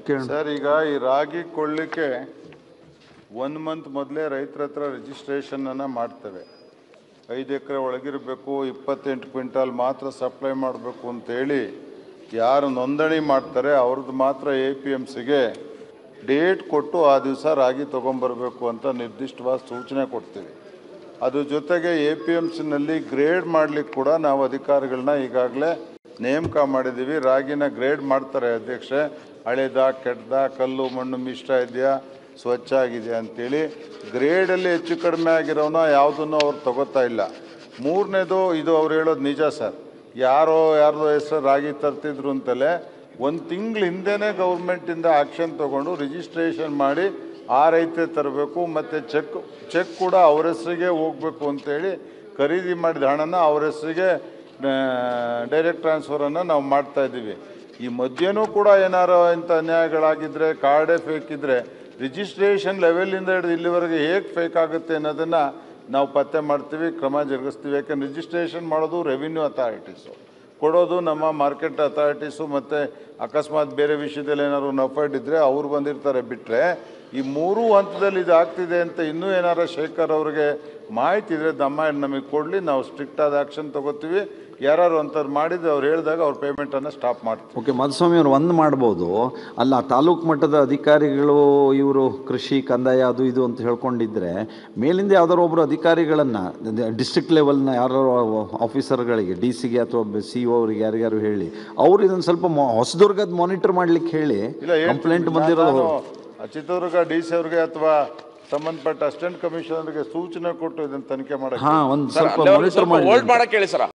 ಕೇಳೋಣ ಸರ್ ಈಗ ಈ ರಾಗಿ ಕೊಳ್ಳಿಕ್ಕೆ ಒನ್ ಮಂತ್ ಮೊದಲೇ ರೈತರ ಹತ್ರ ರಿಜಿಸ್ಟ್ರೇಷನ್ ಅನ್ನ ಮಾಡ್ತೇವೆ ಐದು ಎಕರೆ ಒಳಗಿರಬೇಕು ಇಪ್ಪತ್ತೆಂಟು ಕ್ವಿಂಟಾಲ್ ಮಾತ್ರ ಸಪ್ಲೈ ಮಾಡಬೇಕು ಅಂತೇಳಿ ಯಾರು ನೋಂದಣಿ ಮಾಡ್ತಾರೆ ಅವ್ರದ್ದು ಮಾತ್ರ ಎ ಪಿ ಎಮ್ ಸಿಗೆ ಡೇಟ್ ಕೊಟ್ಟು ಆ ದಿವಸ ರಾಗಿ ತೊಗೊಂಬರ್ಬೇಕು ಅಂತ ನಿರ್ದಿಷ್ಟವಾದ ಸೂಚನೆ ಕೊಡ್ತೀವಿ ಅದ್ರ ಜೊತೆಗೆ ಎ ಪಿ ಎಮ್ ಸಿನಲ್ಲಿ ಗ್ರೇಡ್ ಮಾಡ್ಲಿಕ್ಕೆ ಕೂಡ ನಾವು ಅಧಿಕಾರಿಗಳನ್ನ ಈಗಾಗಲೇ ನೇಮಕ ಮಾಡಿದ್ದೀವಿ ರಾಗಿನ ಗ್ರೇಡ್ ಮಾಡ್ತಾರೆ ಅಧ್ಯಕ್ಷೆ ಹಳೇದ ಕೆಟ್ಟದ ಕಲ್ಲು ಮಣ್ಣು ಮಿಶ್ರ ಇದೆಯಾ ಸ್ವಚ್ಛ ಆಗಿದೆಯಾ ಅಂತೇಳಿ ಗ್ರೇಡಲ್ಲಿ ಹೆಚ್ಚು ಕಡಿಮೆ ಆಗಿರೋನ ಯಾವುದನ್ನು ಅವ್ರು ತಗೋತಾ ಇಲ್ಲ ಮೂರನೇದು ಇದು ಅವ್ರು ಹೇಳೋದು ನಿಜ ಸರ್ ಯಾರೋ ಯಾರ್ದೋ ಹೆಸರು ರಾಗಿ ತರ್ತಿದ್ರು ಅಂತಲೇ ಒಂದು ತಿಂಗಳ ಹಿಂದೆನೇ ಗೌರ್ಮೆಂಟಿಂದ ಆ್ಯಕ್ಷನ್ ತೊಗೊಂಡು ರಿಜಿಸ್ಟ್ರೇಷನ್ ಮಾಡಿ ಆ ರೈತ ತರಬೇಕು ಮತ್ತು ಚೆಕ್ ಚೆಕ್ ಕೂಡ ಅವ್ರ ಹೆಸರಿಗೆ ಹೋಗಬೇಕು ಅಂತೇಳಿ ಖರೀದಿ ಮಾಡಿದ ಹಣನ ಅವ್ರ ಹೆಸರಿಗೆ ಡೈರೆಕ್ಟ್ ಟ್ರಾನ್ಸ್ಫರನ್ನು ನಾವು ಮಾಡ್ತಾ ಇದ್ದೀವಿ ಈ ಮಧ್ಯನೂ ಕೂಡ ಏನಾರು ಇಂಥ ಅನ್ಯಾಯಗಳಾಗಿದ್ದರೆ ಕಾರ್ಡೇ ಫೇಕ್ ಇದ್ದರೆ ರಿಜಿಸ್ಟ್ರೇಷನ್ ಲೆವೆಲಿಂದ ಹಿಡಿದು ಇಲ್ಲಿವರೆಗೆ ಹೇಗೆ ಫೇಕ್ ಆಗುತ್ತೆ ಅನ್ನೋದನ್ನು ನಾವು ಪತ್ತೆ ಮಾಡ್ತೀವಿ ಕ್ರಮ ಜರುಗಿಸ್ತೀವಿ ಯಾಕಂದ್ರೆ ರಿಜಿಸ್ಟ್ರೇಷನ್ ಮಾಡೋದು ರೆವಿನ್ಯೂ ಅಥಾರಿಟೀಸು ಕೊಡೋದು ನಮ್ಮ ಮಾರ್ಕೆಟ್ ಅಥಾರಿಟೀಸು ಮತ್ತು ಅಕಸ್ಮಾತ್ ಬೇರೆ ವಿಷಯದಲ್ಲಿ ಏನಾದ್ರು ನಫೈಡ್ ಇದ್ದರೆ ಅವ್ರು ಬಂದಿರ್ತಾರೆ ಬಿಟ್ಟರೆ ಈ ಮೂರೂ ಹಂತದಲ್ಲಿ ಇದು ಆಗ್ತಿದೆ ಅಂತ ಇನ್ನೂ ಏನಾರ ಶೇಖರ್ ಅವ್ರಿಗೆ ಮಾಹಿತಿ ಇದ್ದರೆ ದಮ್ಮ ನಮಗೆ ಕೊಡಲಿ ನಾವು ಸ್ಟ್ರಿಕ್ಟ್ ಆದ ಆ್ಯಕ್ಷನ್ ತೊಗೋತೀವಿ ಯಾರು ಅಂಥವ್ರು ಮಾಡಿದ್ರೆ ಅವ್ರು ಹೇಳಿದಾಗ ಅವ್ರ ಪೇಮೆಂಟನ್ನು ಸ್ಟಾಪ್ ಮಾಡ್ತೀವಿ ಓಕೆ ಮಧುಸ್ವಾಮಿ ಅವ್ರು ಒಂದು ಮಾಡ್ಬೋದು ಅಲ್ಲ ತಾಲೂಕು ಮಟ್ಟದ ಅಧಿಕಾರಿಗಳು ಇವರು ಕೃಷಿ ಕಂದಾಯ ಅದು ಇದು ಅಂತ ಹೇಳ್ಕೊಂಡಿದ್ರೆ ಮೇಲಿಂದ ಯಾವ್ದಾರು ಒಬ್ಬರು ಅಧಿಕಾರಿಗಳನ್ನು ಡಿಸ್ಟ್ರಿಕ್ಟ್ ಲೆವೆಲ್ನ ಯಾರು ಆಫೀಸರ್ಗಳಿಗೆ ಡಿ ಸಿಗೆ ಅಥವಾ ಸಿ ಒ ಅವ್ರಿಗೆ ಯಾರಿಗಾರು ಹೇಳಿ ಅವ್ರು ಇದನ್ನು ಸ್ವಲ್ಪ ಮೊ- ಹೊಸದುರ್ಗದ ಮಾನಿಟರ್ ಮಾಡ್ಲಿಕ್ಕೆ ಹೇಳಿ ಇಲ್ಲ ಹೇಳ್ತೀನಿ. ಕಂಪ್ಲೇಂಟ್ ನಾನು- ಬಂದಿರೋದು ನಾನು ಚಿತ್ರದುರ್ಗ ಡಿ ಸಿ ಅವ್ರಿಗೆ ಅಥವಾ ಸಂಬಂಧಪಟ್ಟ ಅಸಿಸ್ಟೆಂಟ್ ಕಮಿಷನರ್ಗೆ ಸೂಚನೆ ಕೊಟ್ಟು ಇದನ್ನು ತನಿಖೆ ಮಾಡಕ್ಕೆ ಹಾಂ ಒಂದು ಸರ್ ಸ್ವಲ್ಪ ಅಲ್ಲೇ ಅವ್ರಿಗೆ ಮಾನಿಟರ್ ಸ್ವಲ್ಪ ಮಾಡಿ ಹೋಲ್ಡ್ ಮಾಡಕ್ ಹೇಳಿ ಸರ್